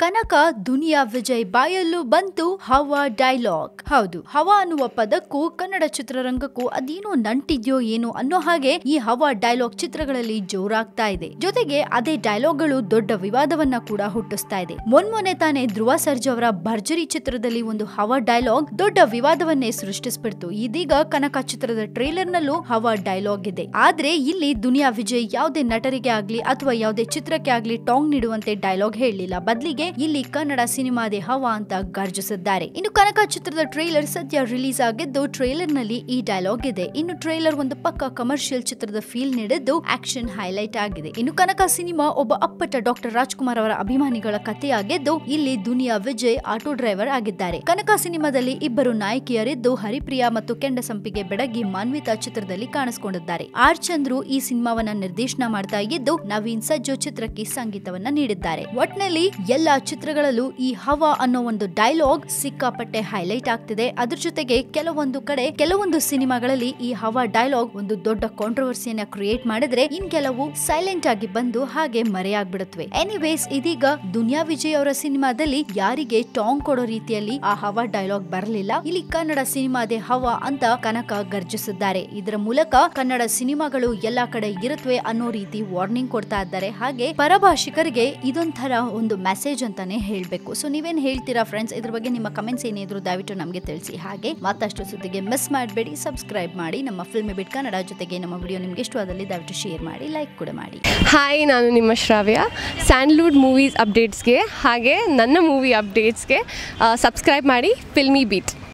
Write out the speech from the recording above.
ಕನಕ ದುನಿಯಾ ವಿಜಯ್ ಬಾಯಲ್ಲೂ ಬಂತು ಹವಾ ಡೈಲಾಗ್ ಹೌದು ಹವಾ ಅನ್ನುವ ಪದಕ್ಕೂ ಕನ್ನಡ ಚಿತ್ರರಂಗಕ್ಕೂ ಅದೇನೋ ನಂಟಿದ್ಯೋ ಏನೋ ಅನ್ನೋ ಹಾಗೆ ಈ ಹವಾ ಡೈಲಾಗ್ ಚಿತ್ರಗಳಲ್ಲಿ ಜೋರಾಗ್ತಾ ಇದೆ ಜೊತೆಗೆ ಅದೇ ಡೈಲಾಗ್ಗಳು ದೊಡ್ಡ ವಿವಾದವನ್ನ ಕೂಡ ಹುಟ್ಟಿಸ್ತಾ ಇದೆ ಮೊನ್ಮೊನ್ನೆ ತಾನೇ ಧ್ರುವ ಸರ್ಜ್ ಅವರ ಭರ್ಜರಿ ಚಿತ್ರದಲ್ಲಿ ಒಂದು ಹವಾ ಡೈಲಾಗ್ ದೊಡ್ಡ ವಿವಾದವನ್ನೇ ಸೃಷ್ಟಿಸ್ಬಿಡ್ತು ಇದೀಗ ಕನಕ ಚಿತ್ರದ ಟ್ರೇಲರ್ ನಲ್ಲೂ ಹವಾ ಡೈಲಾಗ್ ಇದೆ ಆದ್ರೆ ಇಲ್ಲಿ ದುನಿಯಾ ವಿಜಯ್ ಯಾವುದೇ ನಟರಿಗೆ ಆಗ್ಲಿ ಅಥವಾ ಯಾವುದೇ ಚಿತ್ರಕ್ಕೆ ಆಗ್ಲಿ ಟಾಂಗ್ ನೀಡುವಂತೆ ಡೈಲಾಗ್ ಹೇಳಲಿಲ್ಲ ಬದಲಿಗೆ ಇಲ್ಲಿ ಕನ್ನಡ ಸಿನಿಮಾದೇ ಹವಾ ಅಂತ ಗರ್ಜಿಸಿದ್ದಾರೆ ಇನ್ನು ಕನಕ ಚಿತ್ರದ ಟ್ರೇಲರ್ ಸದ್ಯ ರಿಲೀಸ್ ಆಗಿದ್ದು ಟ್ರೇಲರ್ ನಲ್ಲಿ ಈ ಡೈಲಾಗ್ ಇದೆ ಇನ್ನು ಟ್ರೇಲರ್ ಒಂದು ಪಕ್ಕ ಕಮರ್ಷಿಯಲ್ ಚಿತ್ರದ ಫೀಲ್ ನೀಡಿದ್ದು ಆಕ್ಷನ್ ಹೈಲೈಟ್ ಆಗಿದೆ ಇನ್ನು ಕನಕ ಸಿನಿಮಾ ಒಬ್ಬ ಅಪ್ಪಟ ಡಾಕ್ಟರ್ ರಾಜ್ಕುಮಾರ್ ಅವರ ಅಭಿಮಾನಿಗಳ ಕಥೆಯಾಗಿದ್ದು ಇಲ್ಲಿ ದುನಿಯಾ ವಿಜಯ್ ಆಟೋ ಡ್ರೈವರ್ ಆಗಿದ್ದಾರೆ ಕನಕ ಸಿನಿಮಾದಲ್ಲಿ ಇಬ್ಬರು ನಾಯಕಿಯರಿದ್ದು ಹರಿಪ್ರಿಯಾ ಮತ್ತು ಕೆಂಡಸಂಪಿಗೆ ಬೆಡಗಿ ಮಾನ್ವಿತಾ ಚಿತ್ರದಲ್ಲಿ ಕಾಣಿಸಿಕೊಂಡಿದ್ದಾರೆ ಆರ್ ಚಂದ್ರು ಈ ಸಿನಿಮಾವನ್ನ ನಿರ್ದೇಶನ ಮಾಡ್ತಾ ಇದ್ದು ನವೀನ್ ಸಜ್ಜು ಚಿತ್ರಕ್ಕೆ ಸಂಗೀತವನ್ನ ನೀಡಿದ್ದಾರೆ ಒಟ್ನಲ್ಲಿ ಎಲ್ಲಾ ಚಿತ್ರಗಳಲ್ಲೂ ಈ ಹವಾ ಅನ್ನೋ ಒಂದು ಡೈಲಾಗ್ ಸಿಕ್ಕಾಪಟ್ಟೆ ಹೈಲೈಟ್ ಆಗ್ತಿದೆ ಅದ್ರ ಜೊತೆಗೆ ಕೆಲವೊಂದು ಕಡೆ ಕೆಲವೊಂದು ಸಿನಿಮಾಗಳಲ್ಲಿ ಈ ಹವಾ ಡೈಲಾಗ್ ಒಂದು ದೊಡ್ಡ ಕಾಂಟ್ರವರ್ಸಿಯನ್ನ ಕ್ರಿಯೇಟ್ ಮಾಡಿದ್ರೆ ಇನ್ ಕೆಲವು ಸೈಲೆಂಟ್ ಆಗಿ ಬಂದು ಹಾಗೆ ಮರೆಯಾಗ್ಬಿಡುತ್ತವೆ ಎನಿವೇಸ್ ಇದೀಗ ದುನಿಯಾ ವಿಜಯ್ ಅವರ ಸಿನಿಮಾದಲ್ಲಿ ಯಾರಿಗೆ ಟಾಂಗ್ ಕೊಡೋ ರೀತಿಯಲ್ಲಿ ಆ ಹವಾ ಡೈಲಾಗ್ ಬರಲಿಲ್ಲ ಇಲ್ಲಿ ಕನ್ನಡ ಸಿನಿಮಾದೇ ಹವಾ ಅಂತ ಕನಕ ಗರ್ಜಿಸಿದ್ದಾರೆ ಇದರ ಮೂಲಕ ಕನ್ನಡ ಸಿನಿಮಾಗಳು ಎಲ್ಲಾ ಕಡೆ ಇರುತ್ತವೆ ಅನ್ನೋ ರೀತಿ ವಾರ್ನಿಂಗ್ ಕೊಡ್ತಾ ಇದ್ದಾರೆ ಹಾಗೆ ಪರಭಾಷಿಕರಿಗೆ ಇದೊಂಥರ ಒಂದು ಮೆಸೇಜ್ ಅಂತಾನೆ ಹೇಳ್ಬೇಕು ಸೊ ನೀವೇನ್ ಹೇಳ್ತೀರಾ ಫ್ರೆಂಡ್ಸ್ ಇದ್ರ ಬಗ್ಗೆ ನಿಮ್ಮ ಕಮೆಂಟ್ಸ್ ಏನಿದ್ರು ದಯವಿಟ್ಟು ನಮಗೆ ತಿಳಿಸಿ ಹಾಗೆ ಮತ್ತಷ್ಟು ಸುದ್ದಿಗೆ ಮಿಸ್ ಮಾಡಬೇಡಿ ಸಬ್ಸ್ಕ್ರೈಬ್ ಮಾಡಿ ನಮ್ಮ ಫಿಲ್ಮ್ ಬಿಟ್ ಕನ್ನಡ ಜೊತೆಗೆ ನಮ್ಮ ವಿಡಿಯೋ ನಿಮ್ಗೆ ಇಷ್ಟವಾದಲ್ಲಿ ದಯವಿಟ್ಟು ಶೇರ್ ಮಾಡಿ ಲೈಕ್ ಕೂಡ ಮಾಡಿ ಹಾಯ್ ನಾನು ನಿಮ್ಮ ಶ್ರಾವ್ಯ ಸ್ಯಾಂಡ್ಲ್ವುಡ್ ಮೂವೀಸ್ ಅಪ್ಡೇಟ್ಸ್ಗೆ ಹಾಗೆ ನನ್ನ ಮೂವಿ ಅಪ್ಡೇಟ್ಸ್ಗೆ ಸಬ್ಸ್ಕ್ರೈಬ್ ಮಾಡಿ ಫಿಲ್ಮಿ ಬೀಟ್